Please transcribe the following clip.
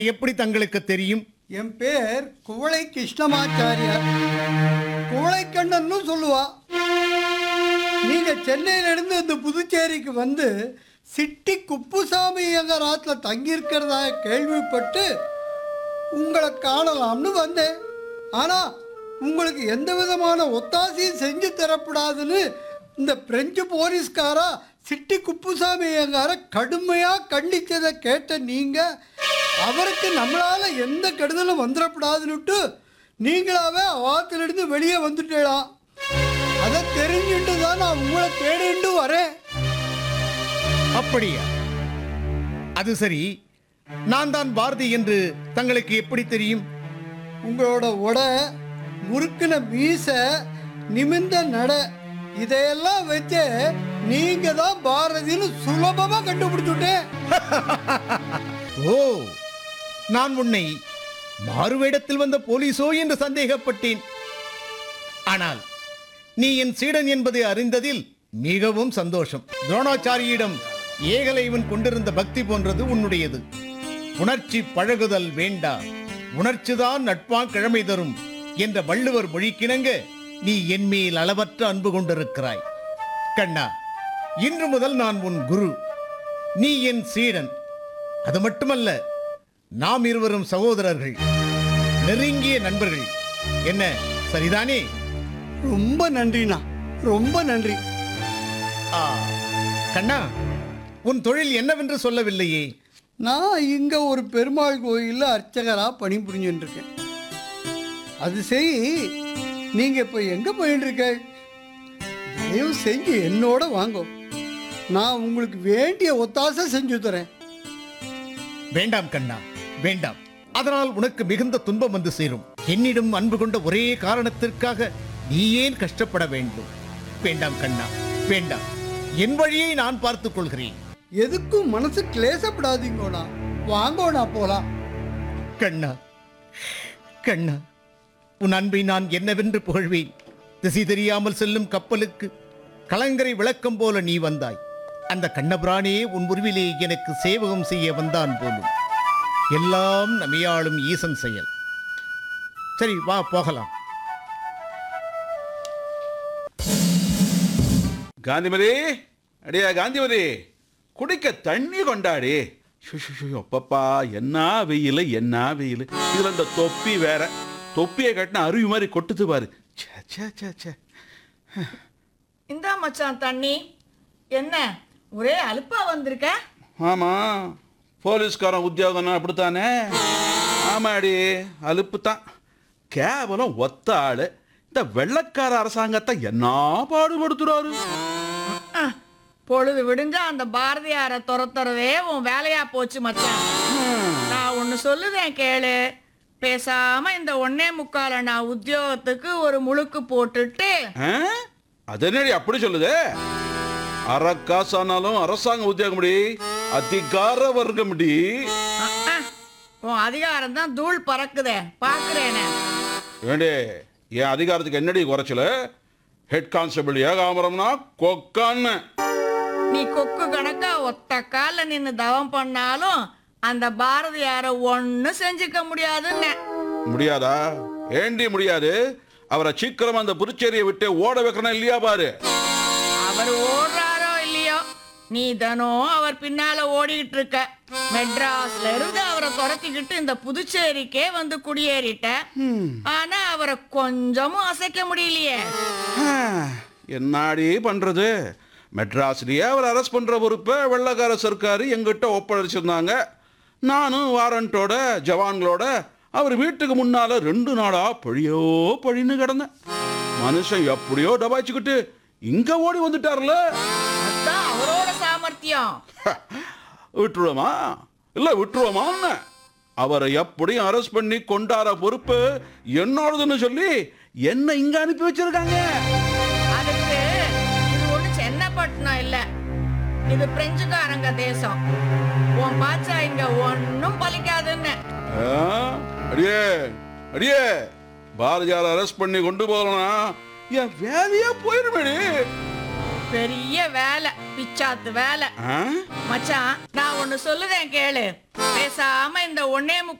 எப்படி தங்களுக்கு தெரியும் என் பேர் குவளை கிருஷ்ணமாச்சாரியார் குவளைக்கண்ணன்னு சொல்லுவா நீங்க சென்னையிலிருந்து இந்த புதுச்சேரிக்கு வந்து சிட்டி குப்புசாமி எங்கள் ஆத்துல தங்கியிருக்கிறதா கேள்விப்பட்டு உங்களை காணலாம்னு வந்தேன் ஆனா உங்களுக்கு எந்த விதமான ஒத்தாசையும் செஞ்சு தரப்படாதுன்னு இந்த பிரெஞ்சு போலீஸ்காரா சிட்டி குப்புசாமி எங்கார கடுமையாக கண்டிச்சதை கேட்ட நீங்க அவருக்கு நம்மளால எந்த கெடுதலும் வந்துடப்படாதுன்னுட்டு நீங்களாவே அவாத்திலிருந்து வெளியே வந்துட்டேலாம் அதை தெரிஞ்சுட்டு தான் நான் உங்களை தேடிட்டு வரேன் அப்படியா அது சரி நான் தான் பாரதி என்று தங்களுக்கு எப்படி தெரியும் உங்களோட உடை முறுக்குன மீச நிமிர்ந்த நட இதையெல்லாம் வச்சு நீங்க தான் பாரதின்னு சுலபமா கண்டுபிடிச்சுட்டேன் ஓ நான் உன்னை மாறுவேடத்தில் வந்த போலீசோ என்று சந்தேகப்பட்டேன் ஆனால் நீ என் சீடன் என்பதை அறிந்ததில் மிகவும் சந்தோஷம் துரோணாச்சாரியிடம் ஏகலைவன் கொண்டிருந்த பக்தி போன்றது உன்னுடையது உணர்ச்சி பழகுதல் வேண்டா உணர்ச்சிதான் நட்பா கிழமை தரும் என்ற வள்ளுவர் மொழிக்கிணங்க நீ என் மேல் அளவற்ற அன்பு கொண்டிருக்கிறாய் கண்ணா இன்று முதல் நான் உன் குரு நீ என் சீடன் அது மட்டுமல்ல நாம் இருவரும் சகோதரர்கள் நெருங்கிய நண்பர்கள் என்ன சரிதானே ரொம்ப நன்றிண்ணா ரொம்ப நன்றி ஆ, கண்ணா உன் தொழில் என்னவென்று சொல்லவில்லையே நான் இங்க ஒரு பெருமாள் கோயில்ல அர்ச்சகரா பணிபுரிஞ்சுட்டு இருக்கேன் அது சரி நீங்க இப்ப எங்க போயிட்டு இருக்க தயவு செஞ்சு என்னோட வாங்கோ நான் உங்களுக்கு வேண்டிய ஒத்தாசை செஞ்சு தரேன் வேண்டாம் கண்ணா வேண்டாம் அதனால் உனக்கு மிகுந்த துன்பம் வந்து சேரும் என்னிடம் அன்பு கொண்ட ஒரே காரணத்திற்காக நீ ஏன் கஷ்டப்பட வேண்டும் வேண்டாம் கண்ணா வேண்டாம் என் வழியை நான் பார்த்துக் கொள்கிறேன் எதுக்கும் மனசு கிளேசப்படாதீங்கோண்ணா வாங்கோண்ணா போலாம் கண்ணா கண்ணா உன் அன்பை நான் என்னவென்று புகழ்வேன் திசை தெரியாமல் செல்லும் கப்பலுக்கு கலங்கரை விளக்கம் போல நீ வந்தாய் அந்த கண்ணபிரானே உன் உருவிலே எனக்கு சேவகம் செய்ய வந்தான் போலும் எல்லாம் நமையாளும் ஈசன் செயல் சரி வா போகலாம் காந்திமதி அடியா காந்திமதி குடிக்க தண்ணி கொண்டாடி ஷு, ஷு, ஷு, அப்பப்பா என்ன வெயில் என்ன வெயில் இதுல இந்த தொப்பி வேற தொப்பியை கட்டின அருவி மாதிரி கொட்டுது பாரு ச்சே, ச்சே, ச்சே, ச்சே. இந்தா மச்சான் தண்ணி என்ன ஒரே அலுப்பா வந்திருக்க ஆமா போலீஸ்காரன் உத்தியோகம்னா அப்படித்தானே ஆமாடி அலுப்பு தான் கேவலம் ஒத்த ஆளு இந்த வெள்ளக்கார அரசாங்கத்தை என்ன பாடுபடுத்துறாரு அஹ், பொழுது விடிஞ்சா அந்த பாரதியாரை துரத்துறதே உன் வேலையா போச்சு மச்சான் நான் ஒன்னு சொல்லுதேன் கேளு பேசாம இந்த ஒன்னே முக்கால நான் உத்தியோகத்துக்கு ஒரு முழுக்கு போட்டுட்டு ஆ? அது என்னடி அப்படி சொல்லுது அறக்காசானாலும் அரசாங்க உத்தியோகம் முடி அதிகார வர்க்கம் முடி அஹ், அஹ், உன் அதிகாரம் தான் தூள் பறக்குதே பாக்குறேனே ஏண்டே என் அதிகாரத்துக்கு என்னடி குறைச்சல ஹெட் கான்ஸ்டபிள் ஏகாமரம்னா கொக்கான்னு நீ கொக்கு கணக்கா ஒத்த கால்ல நின்னு தவம் பண்ணாலும் அந்த பாரதியார ஒன்னும் செஞ்சுக்க முடியாதுன்னு முடியாதா ஏண்டி முடியாது அவரை சீக்கிரம் அந்த புதுச்சேரியை விட்டு ஓட வைக்கணும் இல்லையா பாரு அவர் ஓடுறாரோ இல்லையோ நீ தினம் அவர் பின்னால ஓடிக்கிட்டு இருக்க மெட்ராஸ்ல இருந்து அவரை துரத்திக்கிட்டு இந்த புதுச்சேரிக்கே வந்து குடியேறிட்ட ஆனா அவரை கொஞ்சமும் அசைக்க முடியலையே ஆ, என்னாடி பண்றது மெட்ராஸ்லயே அவர் அரெஸ்ட் பண்ற பொறுப்பை வெள்ளக்கார சர்க்காரு எங்கிட்ட ஒப்படைச்சிருந்தாங்க நானும் வாரண்டோட ஜவான்களோட அவர் வீட்டுக்கு முன்னால ரெண்டு நாளா பழியோ பழின்னு கிடந்தேன் மனுஷன் எப்படியோ டபாய்ச்சிக்கிட்டு இங்க ஓடி வந்துட்டார்ல அதான் அவரோட சாமர்த்தியம் விட்டுருவோமா இல்ல விட்டுருவோமான்னு அவரை எப்படியும் அரெஸ்ட் பண்ணி கொண்டார பொறுப்பு என்னோடதுன்னு சொல்லி என்ன இங்க அனுப்பி வச்சிருக்காங்க அதுக்கு இது ஒண்ணு சென்னப்பட்டினம் இல்ல இது பிரெஞ்சுக்காரங்க தேசம் உன் பாச்சா இங்க ஒன்னும் பலிக்காதுன்னு ஆ? அடியே அடியே பாரதியார் அரெஸ்ட் பண்ணி கொண்டு போகலனா என் வேலையே போயிருமேடி பெரிய வேலை பிச்சாத்து வேலை ஆ? மச்சான் நான் ஒண்ணு சொல்லுறேன் கேளு பேசாம இந்த ஒன்னே